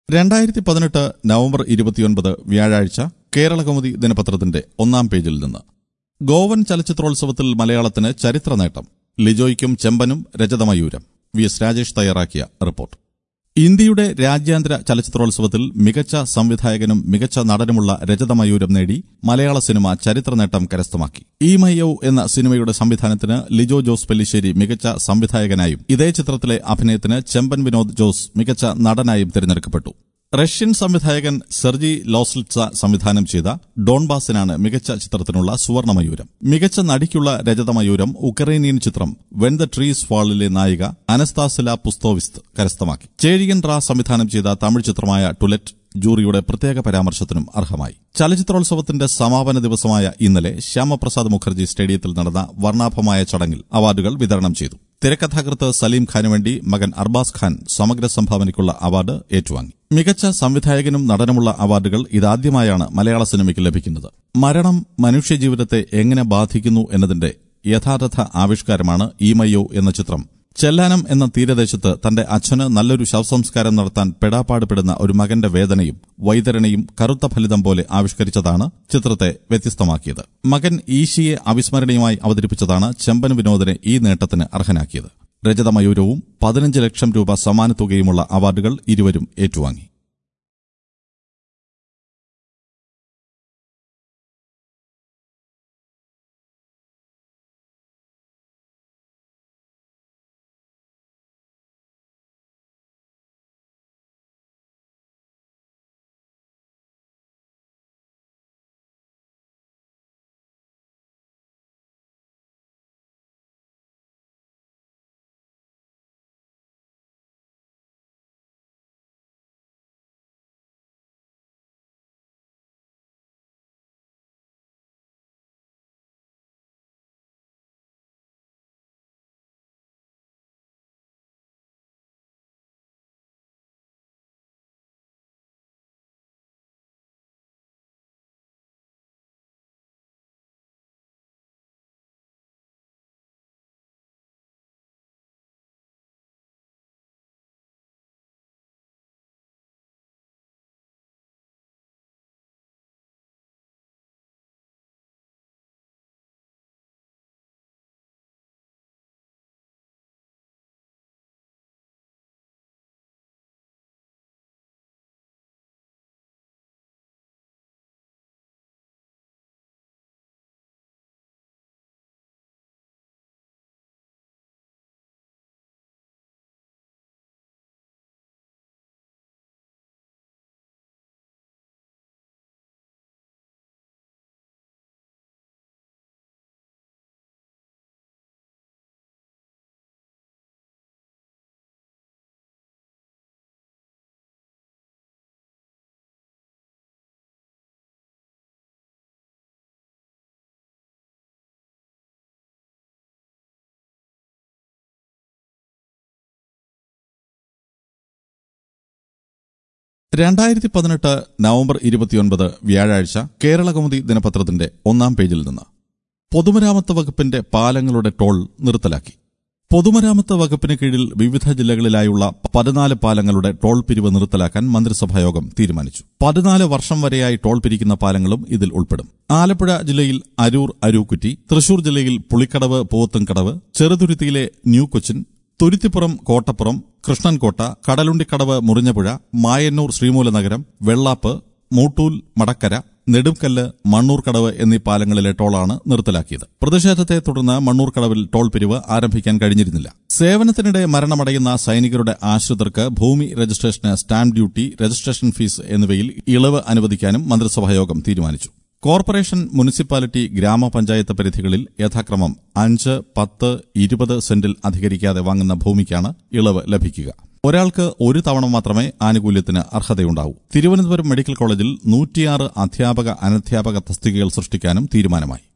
രണ്ടായിരത്തി പതിനെട്ട് നവംബർ ഇരുപത്തിയൊൻപത് വ്യാഴാഴ്ച കേരളകൗമുദി ദിനപത്രത്തിന്റെ ഒന്നാം പേജിൽ നിന്ന് ഗോവൻ ചലച്ചിത്രോത്സവത്തിൽ മലയാളത്തിന് ചരിത്ര നേട്ടം ലിജോയ്ക്കും ചെമ്പനും രജതമയൂരം വി എസ് രാജേഷ് തയ്യാറാക്കിയ റിപ്പോർട്ട് ഇന്ത്യയുടെ രാജ്യാന്തര ചലച്ചിത്രോത്സവത്തിൽ മികച്ച സംവിധായകനും മികച്ച നടനുമുള്ള രജതമയൂരം നേടി മലയാള സിനിമ ചരിത്ര നേട്ടം കരസ്ഥമാക്കി ഈ മയ്യൌ എന്ന സിനിമയുടെ സംവിധാനത്തിന് ലിജോ ജോസ് പെല്ലിശ്ശേരി മികച്ച സംവിധായകനായും ഇതേ ചിത്രത്തിലെ അഭിനയത്തിന് ചെമ്പൻ വിനോദ് ജോസ് മികച്ച നടനായും തിരഞ്ഞെടുക്കപ്പെട്ടു റഷ്യൻ സംവിധായകൻ സെർജി ലോസ്ലിറ്റ്സ സംവിധാനം ചെയ്ത ഡോൺബാസിനാണ് മികച്ച ചിത്രത്തിനുള്ള സുവർണമയൂരം മികച്ച നടിക്കുള്ള രജതമയൂരം ഉക്രൈനിയൻ ചിത്രം വെൻ ദ ട്രീസ് ഫാളിലെ നായിക അനസ്താസില പുസ്തോവിസ്ത് കരസ്ഥമാക്കി ചേഴിയൻ റാ സംവിധാനം ചെയ്ത തമിഴ് ചിത്രമായ ടുലറ്റ് ജൂറിയുടെ പ്രത്യേക പരാമർശത്തിനും അർഹമായി ചലച്ചിത്രോത്സവത്തിന്റെ സമാപന ദിവസമായ ഇന്നലെ ശ്യാമപ്രസാദ് മുഖർജി സ്റ്റേഡിയത്തിൽ നടന്ന വർണ്ണാഭമായ ചടങ്ങിൽ അവാർഡുകൾ വിതരണം ചെയ്തു തിരക്കഥാകൃത്ത് സലീം ഖാനു വേണ്ടി മകൻ അർബാസ് ഖാൻ സമഗ്ര സംഭാവനയ്ക്കുള്ള അവാർഡ് ഏറ്റുവാങ്ങി മികച്ച സംവിധായകനും നടനുമുള്ള അവാർഡുകൾ ഇതാദ്യമായാണ് മലയാള സിനിമയ്ക്ക് ലഭിക്കുന്നത് മരണം മനുഷ്യജീവിതത്തെ എങ്ങനെ ബാധിക്കുന്നു എന്നതിന്റെ യഥാർത്ഥ ആവിഷ്കാരമാണ് ഈമയ്യോ എന്ന ചിത്രം ചെല്ലാനം എന്ന തീരദേശത്ത് തന്റെ അച്ഛന് നല്ലൊരു ശവസംസ്കാരം നടത്താൻ പെടാപ്പാടുപെടുന്ന ഒരു മകന്റെ വേദനയും വൈതരണിയും കറുത്ത ഫലിതം പോലെ ആവിഷ്കരിച്ചതാണ് ചിത്രത്തെ വ്യത്യസ്തമാക്കിയത് മകൻ ഈശിയെ അവിസ്മരണീയമായി അവതരിപ്പിച്ചതാണ് ചെമ്പൻ വിനോദിനെ ഈ നേട്ടത്തിന് അർഹനാക്കിയത് രജതമയൂരവും പതിനഞ്ച് ലക്ഷം രൂപ സമ്മാനത്തുകയുമുള്ള അവാർഡുകൾ ഇരുവരും ഏറ്റുവാങ്ങി രണ്ടായിരത്തി പതിനെട്ട് നവംബർ ഇരുപത്തിയൊൻപത് വ്യാഴാഴ്ച കേരളകൗമുദി ദിനപത്രത്തിന്റെ ഒന്നാം പേജിൽ നിന്ന് പൊതുമരാമത്ത് വകുപ്പിന്റെ പാലങ്ങളുടെ ടോൾ നിർത്തലാക്കി പൊതുമരാമത്ത് വകുപ്പിന് കീഴിൽ വിവിധ ജില്ലകളിലായുള്ള പതിനാല് പാലങ്ങളുടെ ടോൾ പിരിവ് നിർത്തലാക്കാൻ മന്ത്രിസഭായോഗം തീരുമാനിച്ചു പതിനാല് വർഷം വരെയായി ടോൾ പിരിക്കുന്ന പാലങ്ങളും ഇതിൽ ഉൾപ്പെടും ആലപ്പുഴ ജില്ലയിൽ അരൂർ അരൂക്കുറ്റി തൃശൂർ ജില്ലയിൽ പുളിക്കടവ് പൂവത്തുംകടവ് ചെറുതുരുത്തിയിലെ ന്യൂ കൊച്ചിൻ തുരുത്തിപ്പുറം കോട്ടപ്പുറം കൃഷ്ണൻകോട്ട കടലുണ്ടിക്കടവ് മുറിഞ്ഞപുഴ മായന്നൂർ ശ്രീമൂലനഗരം വെള്ളാപ്പ് മൂട്ടൂൽ മടക്കര നെടുംകല്ല് മണ്ണൂർക്കടവ് എന്നീ പാലങ്ങളിലെ ടോളാണ് നിർത്തലാക്കിയത് പ്രതിഷേധത്തെ തുടർന്ന് മണ്ണൂർക്കടവിൽ ടോൾ പിരിവ് ആരംഭിക്കാൻ കഴിഞ്ഞിരുന്നില്ല സേവനത്തിനിടെ മരണമടയുന്ന സൈനികരുടെ ആശ്രിതർക്ക് ഭൂമി രജിസ്ട്രേഷന് സ്റ്റാമ്പ് ഡ്യൂട്ടി രജിസ്ട്രേഷൻ ഫീസ് എന്നിവയിൽ ഇളവ് അനുവദിക്കാനും മന്ത്രിസഭായോഗം തീരുമാനിച്ചു കോർപ്പറേഷൻ മുനിസിപ്പാലിറ്റി ഗ്രാമപഞ്ചായത്ത് പരിധികളിൽ യഥാക്രമം അഞ്ച് പത്ത് ഇരുപത് സെന്റിൽ അധികരിക്കാതെ വാങ്ങുന്ന ഭൂമിക്കാണ് ഇളവ് ലഭിക്കുക ഒരാൾക്ക് ഒരു തവണ മാത്രമേ ആനുകൂല്യത്തിന് അർഹതയുണ്ടാവൂ തിരുവനന്തപുരം മെഡിക്കൽ കോളേജിൽ നൂറ്റിയാറ് അധ്യാപക അനധ്യാപക തസ്തികകൾ സൃഷ്ടിക്കാനും തീരുമാനമായി